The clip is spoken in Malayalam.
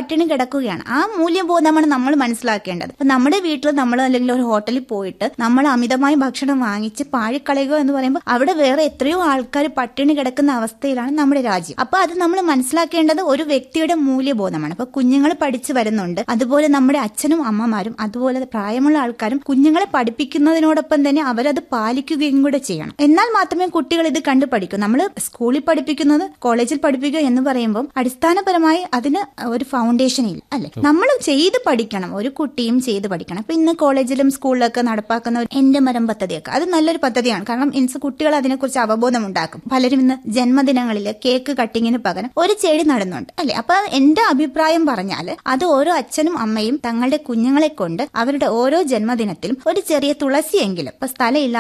പട്ടിണി കിടക്കുകയാണ് ആ മൂല്യബോധമാണ് നമ്മൾ മനസ്സിലാക്കേണ്ടത് അപ്പൊ നമ്മുടെ വീട്ടിൽ നമ്മൾ അല്ലെങ്കിൽ ഒരു ഹോട്ടലിൽ പോയിട്ട് നമ്മൾ അമിതമായി ഭക്ഷണം വാങ്ങിച്ച് പാഴിക്കളയുക എന്ന് പറയുമ്പോൾ അവിടെ വേറെ എത്രയോ ആൾക്കാർ പട്ടിണി കിടക്കുന്ന അവസ്ഥയിലാണ് നമ്മുടെ രാജ്യം അപ്പൊ അത് നമ്മൾ മനസ്സിലാക്കേണ്ടത് ഒരു വ്യക്തിയുടെ മൂല്യബോധമാണ് അപ്പൊ കുഞ്ഞുങ്ങൾ പഠിച്ചു വരുന്നുണ്ട് അതുപോലെ നമ്മുടെ അച്ഛനും അമ്മമാരും അതുപോലെ പ്രായമുള്ള ആൾക്കാരും കുഞ്ഞുങ്ങളെ പഠിപ്പിക്കുന്നതിനോടൊപ്പം തന്നെ അവരത് പാലിക്കുകയും കൂടെ ചെയ്യണം എന്നാൽ മാത്രമേ കുട്ടികൾ ഇത് കണ്ടു പഠിക്കൂ നമ്മൾ സ്കൂളിൽ പഠിപ്പിക്കുന്നത് കോളേജിൽ പഠിപ്പിക്കുക എന്ന് പറയുമ്പോൾ അടിസ്ഥാനപരമായി അതിന് ഒരു ഫൗണ്ടേഷൻ ഇല്ല അല്ലെ നമ്മൾ ചെയ്ത് പഠിക്കണം ഒരു കുട്ടിയും ചെയ്ത് പഠിക്കണം ഇപ്പൊ ഇന്ന് കോളേജിലും സ്കൂളിലൊക്കെ നടപ്പാക്കുന്ന ഒരു എന്റെ മരം പദ്ധതിയൊക്കെ അത് നല്ലൊരു പദ്ധതിയാണ് കാരണം ഇൻസ് കുട്ടികൾ അതിനെക്കുറിച്ച് അവബോധം ഉണ്ടാക്കും പലരും ഇന്ന് ജന്മദിനങ്ങളിൽ കേക്ക് കട്ടിങ്ങിന് പകരം ഒരു ചെടി നടുന്നുണ്ട് അല്ലെ അപ്പൊ എന്റെ അഭിപ്രായം പറഞ്ഞാൽ അത് ഓരോ അച്ഛനും അമ്മയും തങ്ങളുടെ കുഞ്ഞുങ്ങളെ കൊണ്ട് അവരുടെ ഓരോ ജന്മദിനത്തിലും ഒരു ചെറിയ തുളസിയെങ്കിലും ഇപ്പൊ സ്ഥലമില്ല